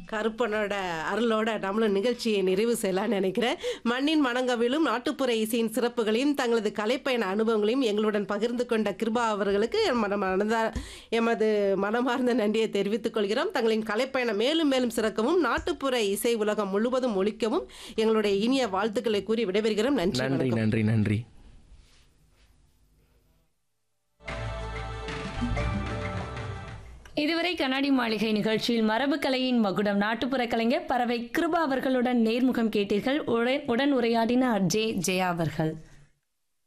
கருப்பனோட அருளோட நம்மளும் நிகழ்ச்சியை நிறைவு செய்யலாம்னு நினைக்கிறேன் மண்ணின் மணங்கவிலும் நாட்டுப்புற இசையின் சிறப்புகளையும் தங்களது கலைப்பயண அனுபவங்களையும் எங்களுடன் பகிர்ந்து கொண்ட கிருபா அவர்களுக்கு என் மனமார்ந்த எமது மனமார்ந்த நன்றியை தெரிவித்துக் கொள்கிறோம் தங்களின் கலைப்பயணம் மேலும் மேலும் சிறக்கவும் நாட்டுப்புற இசை உலகம் முழுவதும் ஒழிக்கவும் எங்களுடைய இனிய வாழ்த்துக்களை கூறி விடைபெறுகிறோம் நன்றி நன்றி வணக்கம். நன்றி நன்றி இதுவரை கண்ணாடி மாளிகை நிகழ்ச்சியில் மரபு கலையின் மகுடம் நாட்டுப்புற கலைஞர் பறவை கிருபா அவர்களுடன் நேர்முகம் கேட்டீர்கள் உடன் உடன் உரையாடினார் ஜே ஜெயா அவர்கள்